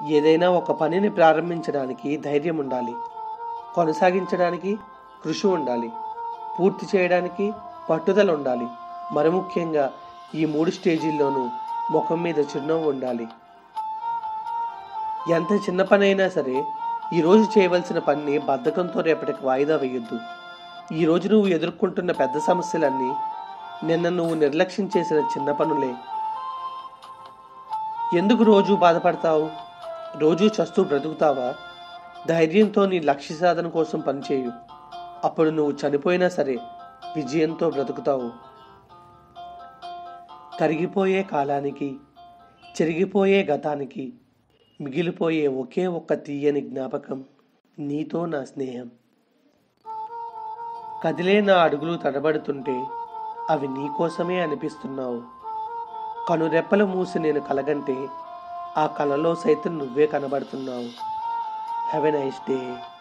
ఏదైనా ఒక పనిని ప్రారంభించడానికి ధైర్యం ఉండాలి కొనసాగించడానికి కృషి ఉండాలి పూర్తి చేయడానికి పట్టుదల ఉండాలి మరి ముఖ్యంగా ఈ మూడు స్టేజీల్లోనూ ముఖం మీద చిరునవ్వు ఉండాలి ఎంత చిన్న పని అయినా సరే ఈరోజు చేయవలసిన పనిని బద్ధకంతో రేపటికి వాయిదా వేయొద్దు ఈరోజు నువ్వు ఎదుర్కొంటున్న పెద్ద సమస్యలన్నీ నిన్న నువ్వు నిర్లక్ష్యం చేసిన చిన్న పనులే ఎందుకు రోజు బాధపడతావు రోజు చస్తూ బ్రతుకుతావా ధైర్యంతో నీ లక్ష్య సాధన కోసం పనిచేయు అప్పుడు నువ్వు చనిపోయినా సరే విజయంతో బ్రతుకుతావు కరిగిపోయే కాలానికి చెరిగిపోయే గతానికి మిగిలిపోయే ఒకే ఒక్క తీయని జ్ఞాపకం నీతో నా స్నేహం కదిలే నా అడుగులు తడబడుతుంటే అవి నీకోసమే అనిపిస్తున్నావు కనురెప్పలు మూసి నేను కలగంటే ఆ కలలో సైతం నువ్వే కనబడుతున్నావు హ్యావ్ ఎ నైస్ డే